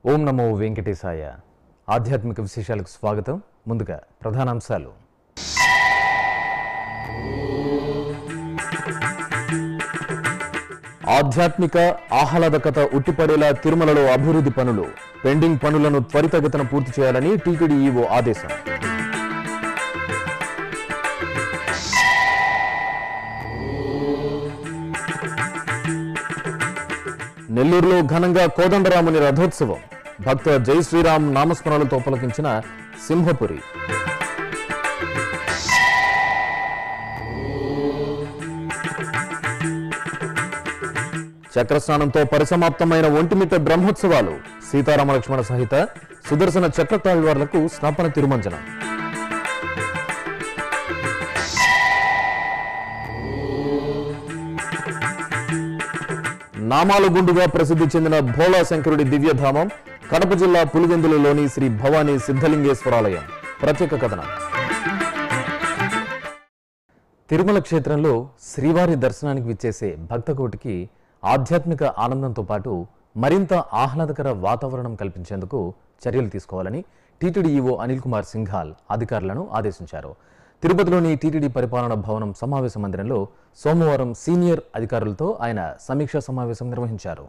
ఓం నమో వెంకటేశాయ ఆధ్యాత్మిక విశేషాలకు స్వాగతం ముందుగా ప్రధానాంశాలు ఆధ్యాత్మిక ఆహ్లాదకత ఉట్టిపడేలా తిరుమలలో అభివృద్ధి పనులు పెండింగ్ పనులను త్వరితగతిన పూర్తి చేయాలని టీటీడీ ఈవో ఆదేశం నెల్లూరులో ఘనంగా కోదండరాముని రథోత్సవం భక్త జై శ్రీరామ్ నామస్మరణలతో పులకించిన సింహపురి చక్రస్నానంతో పరిసమాప్తమైన ఒంటిమిట్ట బ్రహ్మోత్సవాలు సీతారామ లక్ష్మణ సహిత సుదర్శన చక్రతాళ్వార్లకు స్నాపన తిరుమంజనం నామాల గుండుగా ప్రసిద్ధి చెందిన భోళా శంకరుడి దివ్యధామం కడప జిల్లా పులివెందులలోని శ్రీ భవానీ సిద్ధలింగేశ్వరాలయం ప్రత్యేక కథనం తిరుమల క్షేత్రంలో శ్రీవారి దర్శనానికి విచ్చేసే భక్తకోటికి ఆధ్యాత్మిక ఆనందంతో పాటు మరింత ఆహ్లాదకర వాతావరణం కల్పించేందుకు చర్యలు తీసుకోవాలని టీటీడీ ఈవో అనిల్ కుమార్ సింఘాల్ అధికారులను ఆదేశించారు తిరుపతిలోని టీటీడీ పరిపాలన భవనం సమావేశ మందిరంలో సోమవారం సీనియర్ అధికారులతో ఆయన సమీక్షా సమావేశం నిర్వహించారు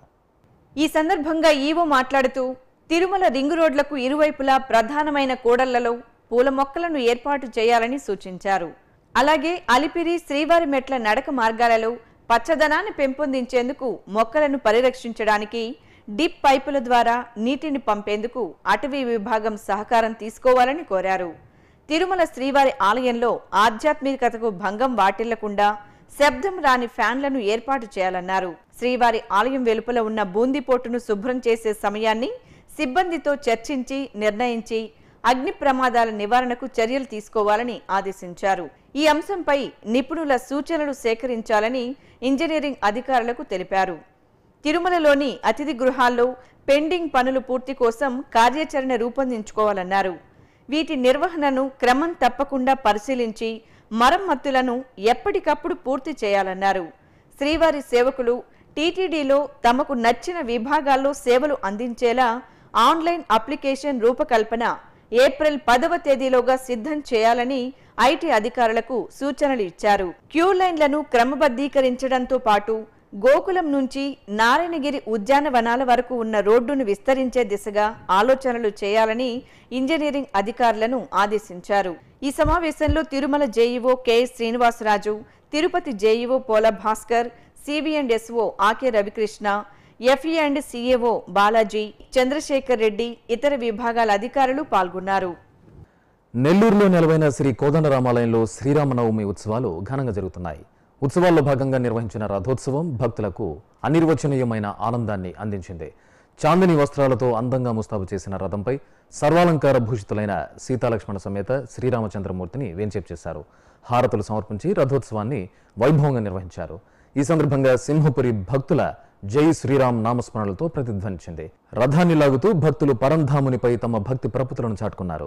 ఈ సందర్భంగా ఈవో మాట్లాడుతూ తిరుమల రింగు రోడ్లకు ఇరువైపులా ప్రధానమైన కూడళ్లలో పూల మొక్కలను ఏర్పాటు చేయాలని సూచించారు అలాగే అలిపిరి శ్రీవారి మెట్ల నడక మార్గాలలో పచ్చదనాన్ని పెంపొందించేందుకు మొక్కలను పరిరక్షించడానికి డిప్ పైపుల ద్వారా నీటిని పంపేందుకు అటవీ విభాగం సహకారం తీసుకోవాలని కోరారు తిరుమల శ్రీవారి ఆలయంలో ఆధ్యాత్మికతకు భంగం వాటిల్లకుండా శబ్దం రాని ఫ్యాన్లను ఏర్పాటు చేయాలన్నారు శ్రీవారి ఆలయం వెలుపల ఉన్న బూందీపోటును శుభ్రం చేసే సమయాన్ని సిబ్బందితో చర్చించి నిర్ణయించి అగ్ని ప్రమాదాల నివారణకు చర్యలు తీసుకోవాలని ఆదేశించారు ఈ అంశంపై నిపుణుల సూచనలు సేకరించాలని ఇంజనీరింగ్ అధికారులకు తెలిపారు తిరుమలలోని అతిథి గృహాల్లో పెండింగ్ పనులు పూర్తి కోసం కార్యాచరణ రూపొందించుకోవాలన్నారు వీటి నిర్వహణను క్రమం తప్పకుండా పరిశీలించి మరమ్మతులను ఎప్పటికప్పుడు పూర్తి చేయాలన్నారు శ్రీవారి సేవకులు టీటీడీలో తమకు నచ్చిన విభాగాల్లో సేవలు అందించేలా ఆన్లైన్ అప్లికేషన్ రూపకల్పన ఏప్రిల్ పదవ తేదీలోగా సిద్ధం చేయాలని ఐటీ అధికారులకు సూచనలు ఇచ్చారు క్యూ లైన్లను క్రమబద్ధీకరించడంతో పాటు గోకులం నుంచి నారాయణగిరి ఉద్యానవనాల వరకు ఉన్న రోడ్డును విస్తరించే దిశగా ఆలోచనలు చేయాలని ఇంజనీరింగ్ అధికారులను ఆదేశించారు ఈ సమావేశంలో Tirumala JEO KS Srinivasaraju Tirupati JEO Pola Bhaskar CV and SO Ake Ravikrishna FA and CAO Balaji Chandrasekhar Reddy ఇతర విభాగాల అధికారులు పాల్గొన్నారు నెల్లూరులో నెలవైన శ్రీ కోదండరామాలయంలో శ్రీరామనవమి ఉత్సవాలు ఘనంగా జరుగుతున్నాయి ఉత్సవాల్లో భాగంగా నిర్వహించిన రథోత్సవం భక్తులకు అనిర్వచనీయమైన ఆనందాన్ని అందించింది చాందిని వస్త్రాలతో అందంగా ముస్తాబు చేసిన రథంపై సర్వాలంకార భూషితులైన సీతాలక్ష్మణ సమేత శ్రీరామచంద్రమూర్తిని వేంచేపు చేశారు హారతులు సమర్పించి రథోత్సవాన్ని వైభవంగా నిర్వహించారు ఈ సందర్భంగా సింహపురి భక్తుల జై శ్రీరామ్ నామస్మరణలతో ప్రతిధ్వనించింది రథాన్ని లాగుతూ భక్తులు పరంధామునిపై తమ భక్తి ప్రపుతులను చాటుకున్నారు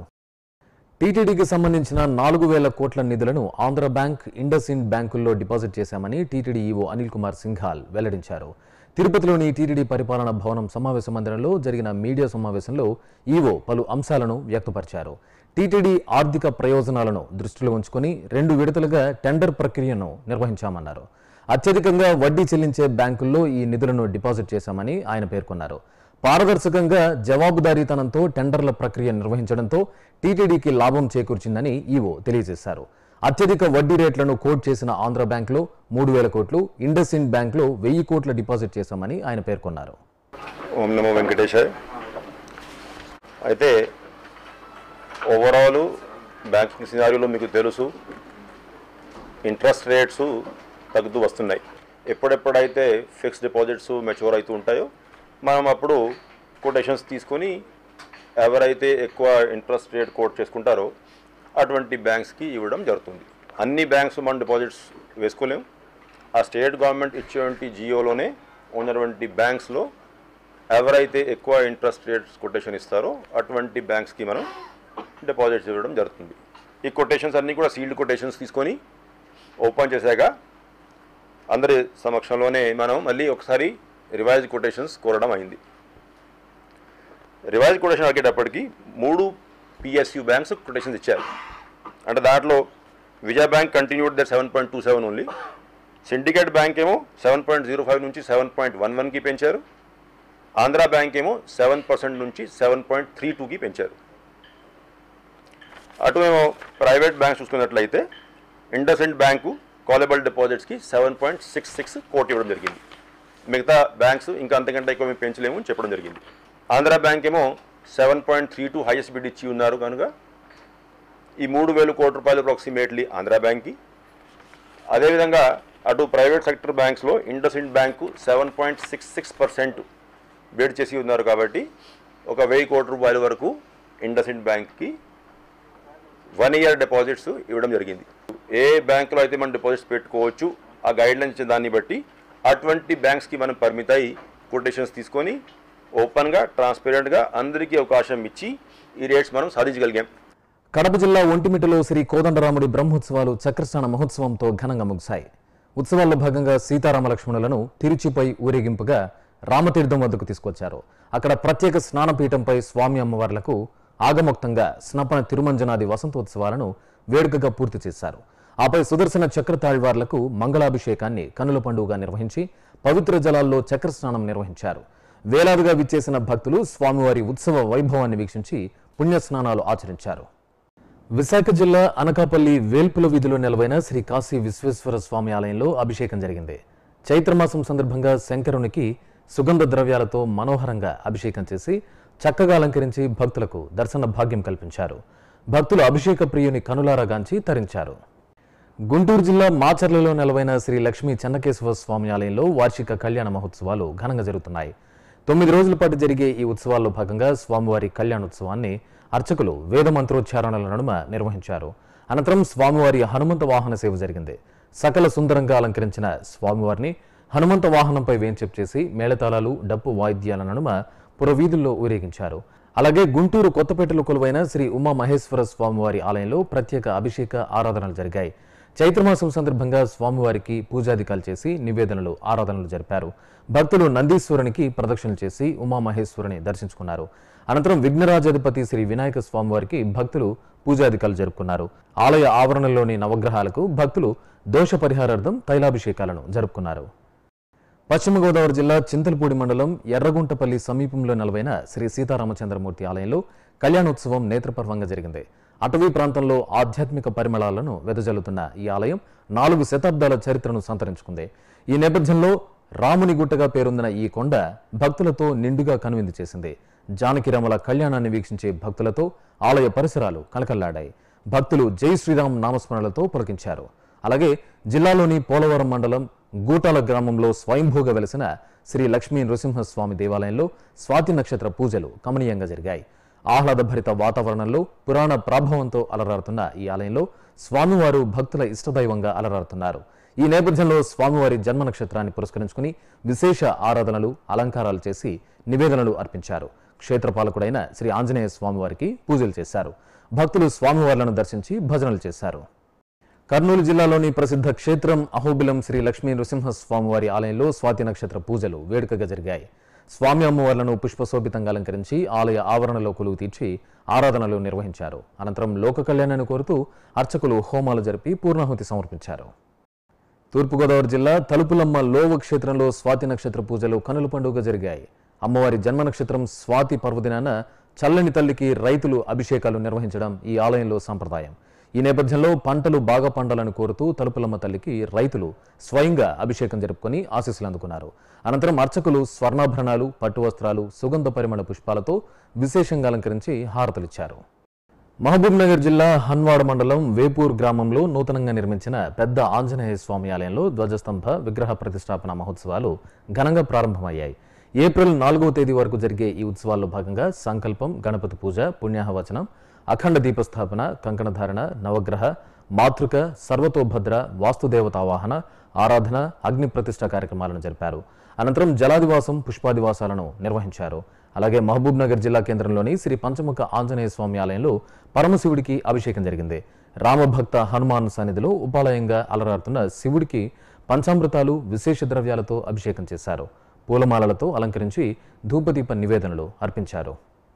టీటీడీకి సంబంధించిన నాలుగు వేల కోట్ల నిధులను ఆంధ్ర బ్యాంక్ ఇండస్ ఇండ్ బ్యాంకుల్లో డిపాజిట్ చేశామని టీటీడీ ఈవో అనిల్ కుమార్ సింఘాల్ వెల్లడించారు తిరుపతిలోని టీటీడీ పరిపాలన భవనం సమావేశ మందిరంలో జరిగిన మీడియా సమావేశంలో ఈవో పలు అంశాలను వ్యక్తపరిచారు టీటీడీ ఆర్థిక ప్రయోజనాలను దృష్టిలో ఉంచుకొని రెండు విడతలుగా టెండర్ ప్రక్రియను నిర్వహించామన్నారు అత్యధికంగా వడ్డీ చెల్లించే బ్యాంకుల్లో ఈ నిధులను డిపాజిట్ చేశామని ఆయన పేర్కొన్నారు పారదర్శకంగా జవాబుదారీతనంతో టెండర్ల ప్రక్రియ నిర్వహించడంతో టీటీడీకి లాభం చేకూర్చిందని ఈవో తెలియజేశారు అత్యధిక వడ్డీ రేట్లను కోట్ చేసిన ఆంధ్ర బ్యాంకులో మూడు వేల కోట్లు ఇండస్ ఇండ్ బ్యాంకులో వెయ్యి కోట్ల డిపాజిట్ చేశామని ఆయన పేర్కొన్నారు ఓం నమో వెంకటేశాయ్ అయితే ఓవరాల్ బ్యాంకింగ్ సినారియోలో మీకు తెలుసు ఇంట్రెస్ట్ రేట్స్ తగ్గుతూ వస్తున్నాయి ఎప్పుడెప్పుడైతే ఫిక్స్డ్ డిపాజిట్స్ మెచ్యూర్ అవుతూ ఉంటాయో మనం అప్పుడు కొటేషన్స్ తీసుకొని ఎవరైతే ఎక్కువ ఇంట్రెస్ట్ రేట్ కోట్ చేసుకుంటారో అటువంటి బ్యాంక్స్కి ఇవ్వడం జరుగుతుంది అన్ని బ్యాంక్స్ మనం డిపాజిట్స్ వేసుకోలేం ఆ స్టేట్ గవర్నమెంట్ ఇచ్చేటువంటి జియోలోనే ఉన్నటువంటి బ్యాంక్స్లో ఎవరైతే ఎక్కువ ఇంట్రెస్ట్ రేట్స్ కొటేషన్ ఇస్తారో అటువంటి బ్యాంక్స్కి మనం డిపాజిట్స్ ఇవ్వడం జరుగుతుంది ఈ కొటేషన్స్ అన్నీ కూడా సీల్డ్ కొటేషన్స్ తీసుకొని ఓపెన్ చేశాక అందరి సమక్షంలోనే మనం మళ్ళీ ఒకసారి రివైజ్ కొటేషన్స్ కోరడం అయింది రివైజ్ కొటేషన్ అడిగేటప్పటికి మూడు పిఎస్యు బ్యాంక్స్ కొటేషన్స్ ఇచ్చారు అంటే దాంట్లో విజయ బ్యాంక్ కంటిన్యూడ్ దర్ seven point two seven only Syndicate bank ఏమో సెవెన్ పాయింట్ జీరో ఫైవ్ నుంచి సెవెన్ పాయింట్ వన్ వన్కి పెంచారు ఆంధ్ర బ్యాంక్ ఏమో సెవెన్ పర్సెంట్ నుంచి సెవెన్ పాయింట్ త్రీ టూకి పెంచారు అటు మేము ప్రైవేట్ బ్యాంక్స్ చూసుకున్నట్లయితే ఇండసెంట్ బ్యాంకు కాలబుల్ డిపాజిట్స్కి సెవెన్ పాయింట్ సిక్స్ సిక్స్ కోటి ఇవ్వడం జరిగింది మిగతా బ్యాంక్స్ ఇంకా అంతకంటే ఎక్కువ మేము పెంచలేము అని చెప్పడం జరిగింది ఆంధ్ర బ్యాంక్ ఏమో seven point three two highest bid ఇచ్చి ఉన్నారు కనుక ఈ మూడు వేలు కోటి రూపాయలు అప్రాక్సిమేట్లీ ఆంధ్ర బ్యాంక్కి అదేవిధంగా అటు ప్రైవేట్ సెక్టర్ బ్యాంక్స్లో IndusInd bank seven point six six percent bid చేసి ఉన్నారు కాబట్టి ఒక వెయ్యి కోటి రూపాయల వరకు ఇండస్ఇండ్ బ్యాంక్కి వన్ ఇయర్ డిపాజిట్స్ ఇవ్వడం జరిగింది ఏ బ్యాంకులో అయితే మనం డిపాజిట్స్ పెట్టుకోవచ్చు ఆ గైడ్లైన్స్ ఇచ్చిన దాన్ని బట్టి అటువంటి బ్యాంక్స్కి మనం పరిమిత అయి కొటేషన్స్ తీసుకొని ఓపెన్గా ట్రాన్స్పరెంట్గా అందరికీ అవకాశం ఇచ్చి ఈ రేట్స్ మనం సాధించగలిగాం కడప జిల్లా ఒంటిమిట్టలో శ్రీ కోదండరాముడి బ్రహ్మోత్సవాలు చక్రస్నాన మహోత్సవంతో ఘనంగా ముగిశాయి ఉత్సవాల్లో భాగంగా సీతారామ లక్ష్మణులను తిరుచిపై ఊరేగింపుగా రామతీర్థం వద్దకు తీసుకొచ్చారు అక్కడ ప్రత్యేక స్నానపీఠంపై స్వామి అమ్మవార్లకు ఆగమోక్తంగా స్నపన తిరుమంజనాది వసంతోత్సవాలను వేడుకగా పూర్తి చేశారు ఆపై సుదర్శన చక్ర తాళ్వార్లకు మంగళాభిషేకాన్ని కనుల పండుగగా నిర్వహించి పవిత్ర జలాల్లో చక్ర స్నానం నిర్వహించారు వేలాదిగా విచ్చేసిన భక్తులు స్వామివారి ఉత్సవ వైభవాన్ని వీక్షించి పుణ్యస్నానాలు ఆచరించారు విశాఖ జిల్లా అనకాపల్లి వేల్పుల వీధిలో నెలవైన శ్రీ కాశీ విశ్వేశ్వర స్వామి ఆలయంలో అభిషేకం జరిగింది చైత్రమాసం సందర్భంగా శంకరునికి సుగంధ ద్రవ్యాలతో మనోహరంగా అభిషేకం చేసి చక్కగా అలంకరించి భక్తులకు దర్శన భాగ్యం కల్పించారు భక్తులు అభిషేక ప్రియుని కనులారగాంచి తరించారు గుంటూరు జిల్లా మాచర్లలో నెలవైన శ్రీ లక్ష్మీ చెన్నకేశవ స్వామి ఆలయంలో వార్షిక కళ్యాణ మహోత్సవాలు ఘనంగా జరుగుతున్నాయి తొమ్మిది రోజుల పాటు జరిగే ఈ ఉత్సవాల్లో భాగంగా స్వామివారి కళ్యాణోత్సవాన్ని అర్చకులు వేద మంత్రోచ్చారణల నడుమ నిర్వహించారు అనంతరం స్వామివారి హనుమంత వాహన సేవ జరిగింది సకల సుందరంగా అలంకరించిన స్వామివారిని హనుమంత వాహనంపై వేంచెప్ చేసి మేళతాళాలు డప్పు వాయిద్యాల నడుమ పురవీధుల్లో ఊరేగించారు అలాగే గుంటూరు కొత్తపేటలో కొలువైన శ్రీ ఉమా మహేశ్వర స్వామివారి ఆలయంలో ప్రత్యేక అభిషేక ఆరాధనలు జరిగాయి చైత్రమాసం సందర్భంగా స్వామివారికి పూజాధికాలు చేసి నివేదనలు ఆరాధనలు జరిపారు భక్తులు నందీశ్వరునికి ప్రదక్షిణలు చేసి ఉమామహేశ్వరుని దర్శించుకున్నారు అనంతరం విఘ్నరాజాధిపతి శ్రీ వినాయక స్వామివారికి భక్తులు పూజాధికాలు జరుపుకున్నారు ఆలయ ఆవరణలోని నవగ్రహాలకు భక్తులు దోష పరిహారార్థం తైలాభిషేకాలను జరుపుకున్నారు పశ్చిమ గోదావరి జిల్లా చింతలపూడి మండలం ఎర్రగుంటపల్లి సమీపంలో నెలవైన శ్రీ సీతారామచంద్రమూర్తి ఆలయంలో కళ్యాణోత్సవం నేత్రపర్వంగా జరిగింది అటవీ ప్రాంతంలో ఆధ్యాత్మిక పరిమళాలను వెదజల్లుతున్న ఈ ఆలయం నాలుగు శతాబ్దాల చరిత్రను సంతరించుకుంది ఈ నేపథ్యంలో రాముని గుట్టగా పేరొందిన ఈ కొండ భక్తులతో నిండుగా కనువిందు చేసింది జానకిరాముల కళ్యాణాన్ని వీక్షించే భక్తులతో ఆలయ పరిసరాలు కలకల్లాడాయి భక్తులు జై శ్రీరామ్ నామస్మరణలతో పులకించారు అలాగే జిల్లాలోని పోలవరం మండలం గూటాల గ్రామంలో స్వయంభూగా వెలసిన శ్రీ లక్ష్మీ నృసింహస్వామి దేవాలయంలో స్వాతి నక్షత్ర పూజలు కమనీయంగా జరిగాయి ఆహ్లాదభరిత వాతావరణంలో పురాణ ప్రాభవంతో అలరారుతున్న ఈ ఆలయంలో స్వామివారు భక్తుల ఇష్టదైవంగా అలరారుతున్నారు ఈ నేపథ్యంలో స్వామివారి జన్మ నక్షత్రాన్ని పురస్కరించుకుని విశేష ఆరాధనలు అలంకారాలు చేసి నివేదనలు అర్పించారు క్షేత్రపాలకుడైన శ్రీ ఆంజనేయ స్వామివారికి పూజలు చేశారు భక్తులు స్వామివార్లను దర్శించి భజనలు చేశారు కర్నూలు జిల్లాలోని ప్రసిద్ధ క్షేత్రం అహోబిలం శ్రీ లక్ష్మీ నృసింహ స్వామివారి ఆలయంలో స్వాతి నక్షత్ర పూజలు వేడుకగా జరిగాయి స్వామి అమ్మవార్లను పుష్పశోభితంగా అలంకరించి ఆలయ ఆవరణలో కొలువు తీర్చి ఆరాధనలు నిర్వహించారు అనంతరం లోక కళ్యాణాన్ని కోరుతూ అర్చకులు హోమాలు జరిపి పూర్ణాహుతి సమర్పించారు తూర్పుగోదావరి జిల్లా తలుపులమ్మ లోవ క్షేత్రంలో స్వాతి నక్షత్ర పూజలు కనుల పండుగ జరిగాయి అమ్మవారి జన్మ నక్షత్రం స్వాతి పర్వదినాన చల్లని తల్లికి రైతులు అభిషేకాలు నిర్వహించడం ఈ ఆలయంలో సంప్రదాయం ఈ నేపథ్యంలో పంటలు బాగా పండాలని కోరుతూ తలుపులమ్మ తల్లికి రైతులు స్వయంగా అభిషేకం జరుపుకొని ఆశీస్సులు అందుకున్నారు అనంతరం అర్చకులు స్వర్ణాభరణాలు పట్టు వస్త్రాలు సుగంధ పరిమళ పుష్పాలతో విశేషంగా అలంకరించి హారతులిచ్చారు మహబూబ్ నగర్ జిల్లా హన్వాడ మండలం వేపూర్ గ్రామంలో నూతనంగా నిర్మించిన పెద్ద ఆంజనేయ స్వామి ఆలయంలో ధ్వజస్తంభ విగ్రహ ప్రతిష్టాపన మహోత్సవాలు ఘనంగా ప్రారంభమయ్యాయి ఏప్రిల్ నాలుగవ తేదీ వరకు జరిగే ఈ ఉత్సవాల్లో భాగంగా సంకల్పం గణపతి పూజ పుణ్యాహవచనం అఖండ దీపస్థాపన కంకణధారణ నవగ్రహ మాతృక సర్వతోభద్ర వాస్తుదేవతావాహన ఆరాధన అగ్ని ప్రతిష్ట కార్యక్రమాలను జరిపారు అనంతరం జలాదివాసం పుష్పాదివాసాలను నిర్వహించారు అలాగే మహబూబ్ నగర్ జిల్లా కేంద్రంలోని శ్రీ పంచముఖ ఆంజనేయ స్వామి ఆలయంలో పరమశివుడికి అభిషేకం జరిగింది రామభక్త హనుమాన్ సన్నిధిలో ఉపాలయంగా అలరారుతున్న శివుడికి పంచామృతాలు విశేష ద్రవ్యాలతో అభిషేకం చేశారు పూలమాలలతో అలంకరించి ధూపదీప నివేదనలు అర్పించారు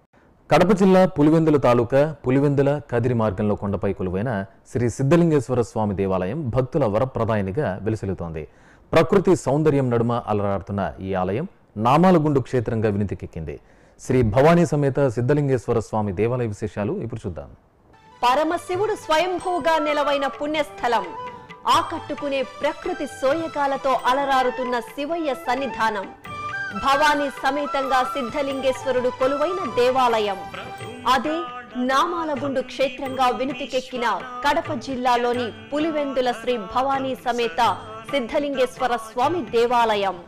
కడప జిల్లా పులివెందుల తాలూకా పులివెందుల కదిరి మార్గంలో కొండపై కొలువైన శ్రీ సిద్ధలింగేశ్వర స్వామి దేవాలయం భక్తుల వరప్రదాయనిగా వెలుసిల్లుతోంది ప్రకృతి సౌందర్యం నడుమ అలరాడుతున్న ఈ ఆలయం నామాలగుండు క్షేత్రంగా వినితికెక్కింది శ్రీ భవానీ సమేత సిద్ధలింగేశ్వర స్వామి దేవాలయ విశేషాలు ఇప్పుడు చూద్దాం పరమశివుడు స్వయంభూగా నెలవైన పుణ్యస్థలం ఆకట్టుకునే ప్రకృతి సోయగాలతో అలరారుతున్న శివయ్య సన్నిధానం భవానీ సమేతంగా సిద్ధలింగేశ్వరుడు కొలువైన దేవాలయం అదే నామాలగుండు క్షేత్రంగా వినుతికెక్కిన కడప జిల్లాలోని పులివెందుల శ్రీ భవానీ సమేత సిద్ధలింగేశ్వర స్వామి దేవాలయం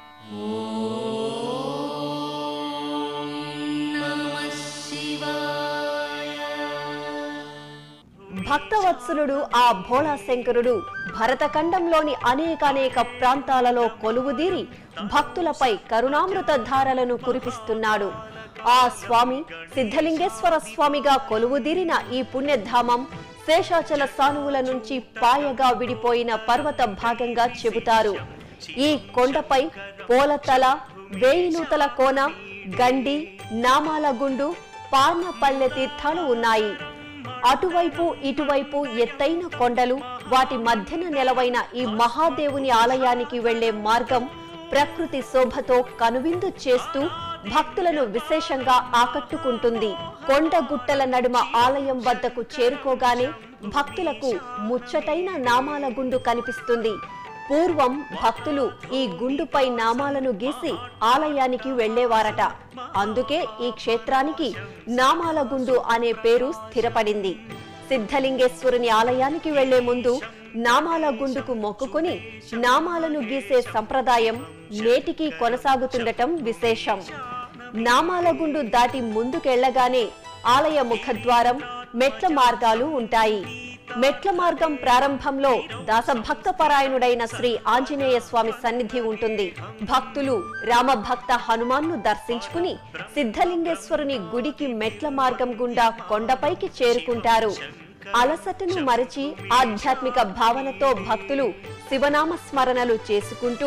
భక్తవత్సలుడు ఆ భోళాశంకరుడు భరతఖండంలోని అనేకానేక ప్రాంతాలలో కొలువుదీరి భక్తులపై కరుణామృత ధారలను కురిపిస్తున్నాడు ఆ స్వామి సిద్ధలింగేశ్వర స్వామిగా కొలువుదీరిన ఈ పుణ్యధామం శేషాచల సానువుల నుంచి పాయగా విడిపోయిన పర్వత భాగంగా చెబుతారు ఈ కొండపై పోలతల వేయినూతల కోన గండి నామాలగుండు పార్నపల్లె తీర్థాలు ఉన్నాయి అటువైపు ఇటువైపు ఎత్తైన కొండలు వాటి మధ్యన నెలవైన ఈ మహాదేవుని ఆలయానికి వెళ్లే మార్గం ప్రకృతి శోభతో కనువిందు చేస్తూ భక్తులను విశేషంగా ఆకట్టుకుంటుంది కొండ గుట్టల నడుమ ఆలయం వద్దకు చేరుకోగానే భక్తులకు ముచ్చటైన నామాల గుండు కనిపిస్తుంది పూర్వం భక్తులు ఈ గుండుపై నామాలను గీసి ఆలయానికి వెళ్లేవారట అందుకే ఈ క్షేత్రానికి నామాల గుండు అనే పేరు స్థిరపడింది సిద్ధలింగేశ్వరుని ఆలయానికి వెళ్లే ముందు నామాల గుండుకు మొక్కుకొని నామాలను గీసే సంప్రదాయం నేటికి కొనసాగుతుండటం విశేషం నామాల గుండు దాటి ముందుకెళ్లగానే ఆలయ ముఖద్వారం మెట్ల మార్గాలు ఉంటాయి మెట్ల మార్గం ప్రారంభంలో దాసభక్త పరాయణుడైన శ్రీ ఆంజనేయ స్వామి సన్నిధి ఉంటుంది భక్తులు రామభక్త హనుమాన్ను దర్శించుకుని సిద్ధలింగేశ్వరుని గుడికి మెట్ల మార్గం గుండా కొండపైకి చేరుకుంటారు అలసటను మరచి ఆధ్యాత్మిక భావనతో భక్తులు శివనామ స్మరణలు చేసుకుంటూ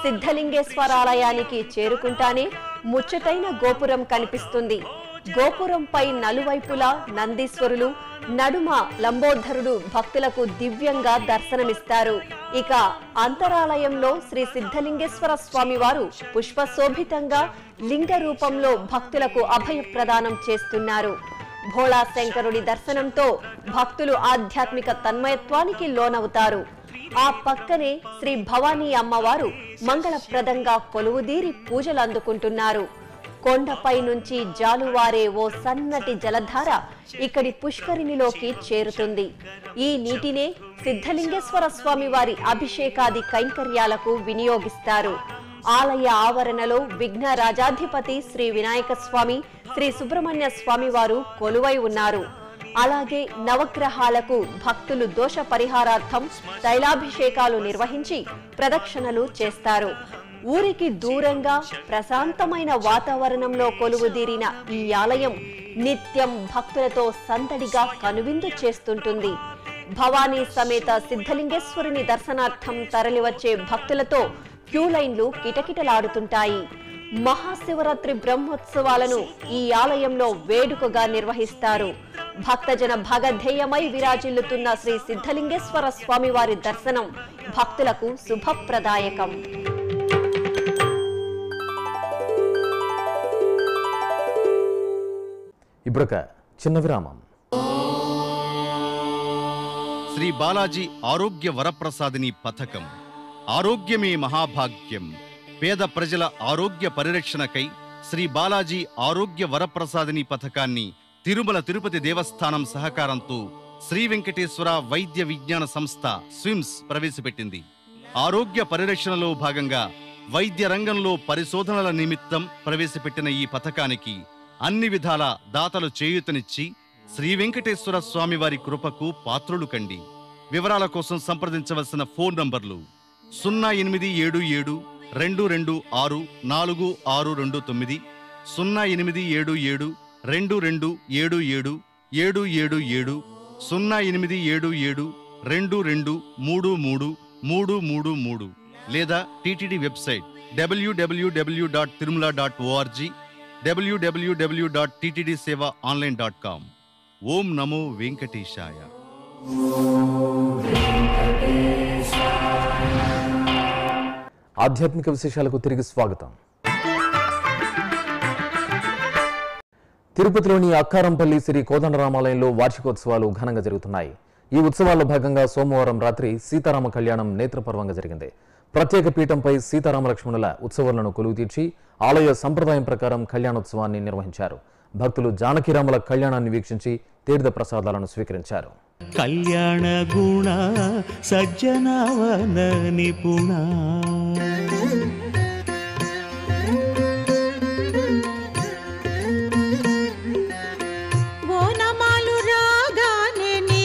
సిద్ధలింగేశ్వరాలయానికి చేరుకుంటానే ముచ్చటైన గోపురం కనిపిస్తుంది గోపురంపై నలువైపులా నందీశ్వరులు నడుమ లంబోధరుడు భక్తులకు దివ్యంగా దర్శనమిస్తారు ఇక అంతరాలయంలో శ్రీ సిద్ధలింగేశ్వర స్వామి వారు పుష్పశోభితంగా లింగ రూపంలో భక్తులకు అభయ ప్రదానం చేస్తున్నారు భోళా శంకరుడి దర్శనంతో భక్తులు ఆధ్యాత్మిక తన్మయత్వానికి లోనవుతారు ఆ పక్కనే శ్రీ భవానీ అమ్మవారు మంగళప్రదంగా కొలువుదీరి పూజలు అందుకుంటున్నారు కొండపై నుంచి జాలువారే ఓ సన్నటి జలధార ఇక్కడి పుష్కరిణిలోకి చేరుతుంది ఈ నీటినే సిద్ధలింగేశ్వర స్వామి వారి అభిషేకాది కైంకర్యాలకు వినియోగిస్తారు ఆలయ ఆవరణలో విఘ్న రాజాధిపతి శ్రీ వినాయక స్వామి శ్రీ సుబ్రహ్మణ్య స్వామి వారు కొలువై ఉన్నారు అలాగే నవగ్రహాలకు భక్తులు దోష పరిహారార్థం తైలాభిషేకాలు నిర్వహించి ప్రదక్షిణలు చేస్తారు ఊరికి దూరంగా ప్రశాంతమైన వాతావరణంలో కొలువుదీరిన ఈ ఆలయం నిత్యం భక్తులతో సందడిగా కనువిందు చేస్తుంటుంది భవానీ సమేత సిద్ధలింగేశ్వరుని దర్శనార్థం తరలివచ్చే భక్తులతో క్యూ లైన్లు కిటకిటలాడుతుంటాయి మహాశివరాత్రి బ్రహ్మోత్సవాలను ఈ ఆలయంలో వేడుకగా నిర్వహిస్తారు భక్తజన భాగధేయమై విరాజిల్లుతున్న శ్రీ సిద్ధలింగేశ్వర స్వామివారి దర్శనం భక్తులకు శుభప్రదాయకం ఇప్పుడొక చిన్న విరామం శ్రీ బాలాజీ ఆరోగ్య వరప్రసాదిని పథకం ఆరోగ్యమే మహాభాగ్యం పేద ప్రజల ఆరోగ్య పరిరక్షణకై శ్రీ బాలాజీ ఆరోగ్య వరప్రసాదిని పథకాన్ని తిరుమల తిరుపతి దేవస్థానం సహకారంతో శ్రీ వెంకటేశ్వర వైద్య విజ్ఞాన సంస్థ స్విమ్స్ ప్రవేశపెట్టింది ఆరోగ్య పరిరక్షణలో భాగంగా వైద్య రంగంలో పరిశోధనల నిమిత్తం ప్రవేశపెట్టిన ఈ పథకానికి అన్ని విధాల దాతలు చేయూతనిచ్చి శ్రీ వెంకటేశ్వర స్వామి వారి కృపకు పాత్రులు కండి వివరాల కోసం సంప్రదించవలసిన ఫోన్ నంబర్లు సున్నా ఎనిమిది ఏడు ఏడు రెండు రెండు ఆరు నాలుగు ఆరు రెండు తొమ్మిది సున్నా ఎనిమిది ఏడు ఏడు రెండు రెండు ఏడు ఏడు ఏడు ఏడు ఏడు సున్నా ఎనిమిది ఏడు ఏడు రెండు రెండు మూడు మూడు మూడు మూడు మూడు లేదా TTD website WWW dot Tirumala dot ORG WWW dot TTD seva online dot com ఓం నమో వెంకటేశాయ ఆధ్యాత్మిక విశేషాలకు తిరిగి స్వాగతం తిరుపతిలోని అక్కారంపల్లి శ్రీ కోదండరామాలయంలో వార్షికోత్సవాలు ఘనంగా జరుగుతున్నాయి ఈ ఉత్సవాల్లో భాగంగా సోమవారం రాత్రి సీతారామ కళ్యాణం నేత్రపర్వంగా జరిగింది ప్రత్యేక పీఠంపై సీతారామ లక్ష్మణుల ఉత్సవాలను కొలువు తీర్చి ఆలయ సంప్రదాయం ప్రకారం కళ్యాణోత్సవాన్ని నిర్వహించారు భక్తులు జానకిరాముల కళ్యాణాన్ని వీక్షించి తీర్థ ప్రసాదాలను స్వీకరించారు కళ్యాణ గుణ సజ్జనవన నిపుణ ఓనమాలు రాగానే నీ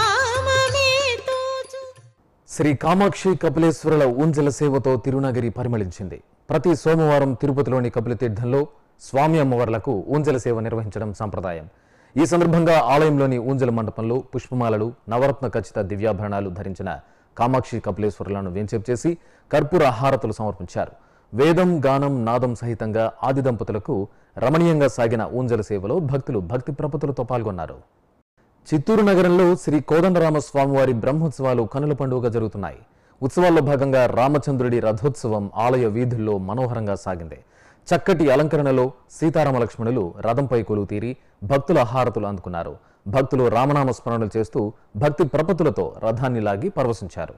నామమే తోచు శ్రీ కామాక్షి కపిలేశ్వరుల ఊంజల సేవతో తిరునగరి పరిమళించింది ప్రతి సోమవారం తిరుపతిలోని కపిలతీర్థంలో స్వామి అమ్మవార్లకు ఊంజల సేవ నిర్వహించడం సంప్రదాయం ఈ సందర్భంగా ఆలయంలోని ఊంజల మండపంలో పుష్పమాలలు నవరత్న ఖచ్చిత దివ్యాభరణాలు ధరించిన కామాక్షి కపిలేశ్వరులను వేంచేపు చేసి కర్పూర హారతులు సమర్పించారు వేదం గానం నాదం సహితంగా ఆది దంపతులకు రమణీయంగా సాగిన ఊంజల సేవలో భక్తులు భక్తి ప్రపతులతో పాల్గొన్నారు చిత్తూరు నగరంలో శ్రీ కోదండరామ స్వామివారి బ్రహ్మోత్సవాలు కనుల పండుగ జరుగుతున్నాయి ఉత్సవాల్లో భాగంగా రామచంద్రుడి రథోత్సవం ఆలయ వీధుల్లో మనోహరంగా సాగింది చక్కటి అలంకరణలో సీతారామ లక్ష్మణులు రథంపై కొలువు తీరి భక్తుల హారతులు అందుకున్నారు భక్తులు రామనామ స్మరణలు చేస్తూ భక్తి ప్రపతులతో రథాన్ని లాగి పరవశించారు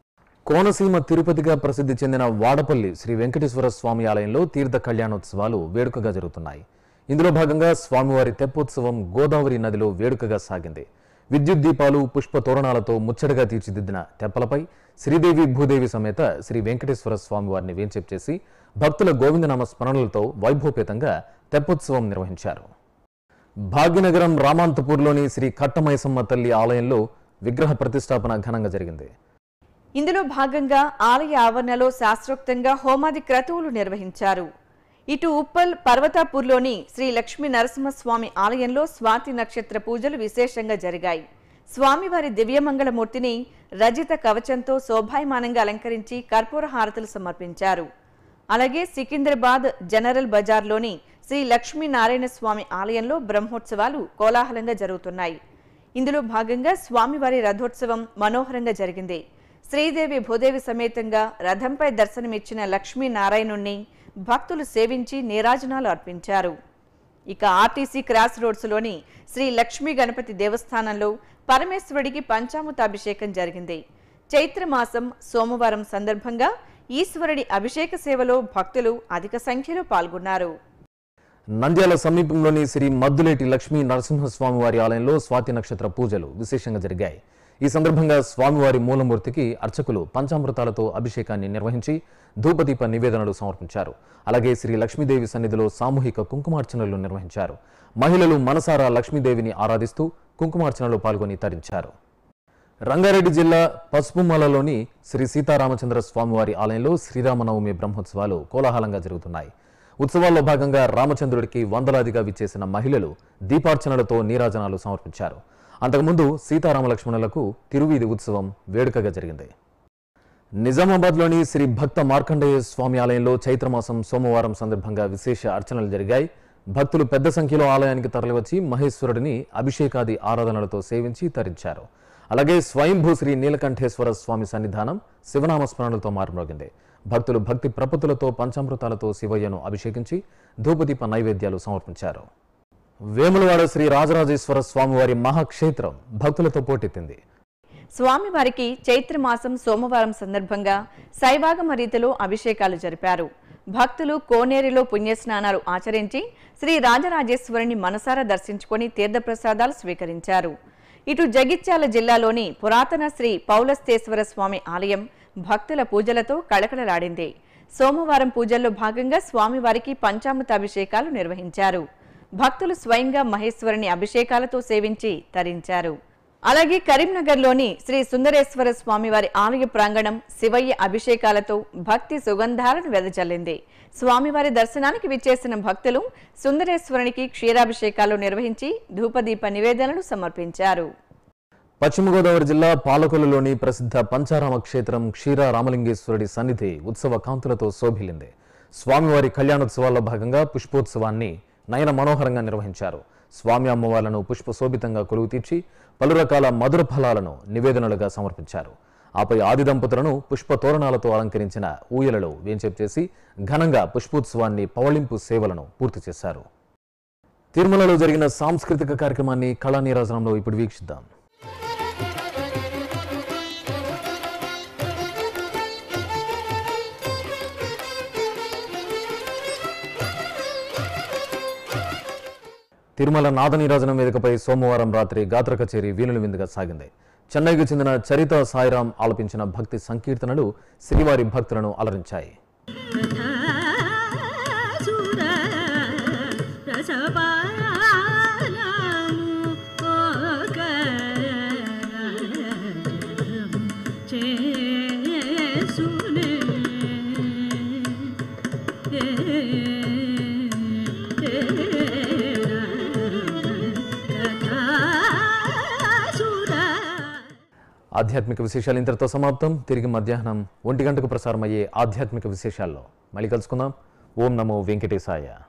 కోనసీమ తిరుపతిగా ప్రసిద్ధి చెందిన వాడపల్లి శ్రీ వెంకటేశ్వర స్వామి ఆలయంలో తీర్థ కళ్యాణోత్సవాలు వేడుకగా జరుగుతున్నాయి ఇందులో భాగంగా స్వామివారి తెప్పోత్సవం గోదావరి నదిలో వేడుకగా సాగింది విద్యుత్ దీపాలు పుష్ప తోరణాలతో ముచ్చటగా తీర్చిదిద్దిన తెప్పలపై శ్రీదేవి భూదేవి సమేత శ్రీ వెంకటేశ్వర స్వామివారిని వేంచేపు చేసి భక్తుల గోవిందనామ స్మరణలతో వైభవపేతంగా తెప్పోత్సవం నిర్వహించారు భాగ్యనగరం రామాంతపూర్లోని శ్రీ కట్టమైసమ్మ తల్లి ఆలయంలో విగ్రహ ప్రతిష్టాపన ఘనంగా జరిగింది ఇందులో భాగంగా ఆలయ ఆవరణలో శాస్త్రోక్తంగా హోమాది క్రతువులు నిర్వహించారు ఇటు ఉప్పల్ పర్వతాపూర్లోని శ్రీ లక్ష్మీ నరసింహస్వామి ఆలయంలో స్వాతి నక్షత్ర పూజలు విశేషంగా జరిగాయి స్వామివారి దివ్యమంగళమూర్తిని రజిత కవచంతో శోభాయమానంగా అలంకరించి కర్పూర హారతులు సమర్పించారు అలాగే సికింద్రాబాద్ జనరల్ బజార్లోని శ్రీ లక్ష్మీనారాయణ స్వామి ఆలయంలో బ్రహ్మోత్సవాలు కోలాహలంగా జరుగుతున్నాయి ఇందులో భాగంగా స్వామివారి రథోత్సవం మనోహరంగా జరిగింది శ్రీదేవి భూదేవి సమేతంగా రథంపై దర్శనమిచ్చిన లక్ష్మీనారాయణుణ్ణి భక్తులు సేవించి నీరాజనాలు అర్పించారు ఇక ఆర్టీసీ క్రాస్ రోడ్స్లోని శ్రీ లక్ష్మీ గణపతి దేవస్థానంలో పరమేశ్వరుడికి పంచామృతాభిషేకం జరిగింది చైత్రమాసం సోమవారం సందర్భంగా ఈశ్వరుడి అభిషేక సేవలో భక్తులు అధిక సంఖ్యలో పాల్గొన్నారు నంద్యాల సమీపంలోని శ్రీ మద్దులేటి లక్ష్మీ నరసింహస్వామి వారి ఆలయంలో స్వాతి నక్షత్ర పూజలు విశేషంగా జరిగాయి ఈ సందర్భంగా స్వామివారి మూలమూర్తికి అర్చకులు పంచామృతాలతో అభిషేకాన్ని నిర్వహించి ధూపదీప నివేదనలు సమర్పించారు అలాగే శ్రీ లక్ష్మీదేవి సన్నిధిలో సామూహిక కుంకుమార్చనలు నిర్వహించారు మహిళలు మనసారా లక్ష్మీదేవిని ఆరాధిస్తూ కుంకుమార్చనలో పాల్గొని తరించారు రంగారెడ్డి జిల్లా పసుపుమలలోని శ్రీ సీతారామచంద్ర స్వామివారి ఆలయంలో శ్రీరామనవమి బ్రహ్మోత్సవాలు కోలాహలంగా జరుగుతున్నాయి ఉత్సవాల్లో భాగంగా రామచంద్రుడికి వందలాదిగా విచ్చేసిన మహిళలు దీపార్చనలతో నీరాజనాలు సమర్పించారు అంతకుముందు సీతారామ లక్ష్మణులకు తిరువీధి ఉత్సవం వేడుకగా జరిగింది నిజామాబాద్లోని శ్రీ భక్త మార్కండేయ స్వామి ఆలయంలో చైత్రమాసం సోమవారం సందర్భంగా విశేష అర్చనలు జరిగాయి భక్తులు పెద్ద సంఖ్యలో ఆలయానికి తరలివచ్చి మహేశ్వరుడిని అభిషేకాది ఆరాధనలతో సేవించి తరించారు అలాగే స్వయంభూ శ్రీ నీలకంఠేశ్వర స్వామి సన్నిధానం శివనామ స్మరణలతో మారుమ్రోగింది భక్తులు భక్తి ప్రపత్తులతో పంచామృతాలతో శివయ్యను అభిషేకించి ధూపదీప నైవేద్యాలు సమర్పించారు వేములవాడ శ్రీ రాజరాజేశ్వర స్వామివారి మహాక్షేత్రం భక్తులతో పోటెత్తింది స్వామివారికి చైత్రమాసం సోమవారం సందర్భంగా శైవాగమ రీతిలో అభిషేకాలు జరిపారు భక్తులు కోనేరులో పుణ్యస్నానాలు ఆచరించి శ్రీ రాజరాజేశ్వరుని మనసారా దర్శించుకొని తీర్థప్రసాదాలు స్వీకరించారు ఇటు జగిత్యాల జిల్లాలోని పురాతన శ్రీ పౌలస్తేశ్వర స్వామి ఆలయం భక్తుల పూజలతో కళకళలాడింది సోమవారం పూజల్లో భాగంగా స్వామివారికి పంచామృత అభిషేకాలు నిర్వహించారు భక్తులు స్వయంగా మహేశ్వరుని అభిషేకాలతో సేవించి తరించారు అలాగే కరీంనగర్లోని శ్రీ సుందరేశ్వర స్వామివారి ఆలయ ప్రాంగణం శివయ్య అభిషేకాలతో భక్తి సుగంధాలను వెదజల్లింది స్వామివారి దర్శనానికి విచ్చేసిన భక్తులు సుందరేశ్వరునికి క్షీరాభిషేకాలు నిర్వహించి ధూపదీప నివేదనలు సమర్పించారు పశ్చిమ గోదావరి జిల్లా పాలకొల్లులోని ప్రసిద్ధ పంచారామ క్షేత్రం క్షీర రామలింగేశ్వరుడి సన్నిధి ఉత్సవ కాంతులతో శోభిల్లింది స్వామివారి కళ్యాణోత్సవాల్లో భాగంగా పుష్పోత్సవాన్ని నయన మనోహరంగా నిర్వహించారు స్వామి అమ్మవార్లను పుష్పశోభితంగా కొలువు తీర్చి పలు రకాల మధుర ఫలాలను నివేదనలుగా సమర్పించారు ఆపై ఆది దంపతులను పుష్ప తోరణాలతో అలంకరించిన ఊయలలో వేంచేపు చేసి ఘనంగా పుష్పోత్సవాన్ని పవళింపు సేవలను పూర్తి చేశారు తిరుమలలో జరిగిన సాంస్కృతిక కార్యక్రమాన్ని కళా నీరాజనంలో ఇప్పుడు వీక్షిద్దాం తిరుమల నాదనీరాజనం వేదికపై సోమవారం రాత్రి గాత్ర కచేరీ వీణుల విందుగా సాగింది చెన్నైకి చెందిన చరిత సాయిరాం ఆలపించిన భక్తి సంకీర్తనలు శ్రీవారి భక్తులను అలరించాయి ఆధ్యాత్మిక విశేషాలు ఇంతటితో సమాప్తం తిరిగి మధ్యాహ్నం ఒంటి గంటకు ప్రసారమయ్యే ఆధ్యాత్మిక విశేషాల్లో మళ్ళీ కలుసుకుందాం ఓం నమో వెంకటేశాయ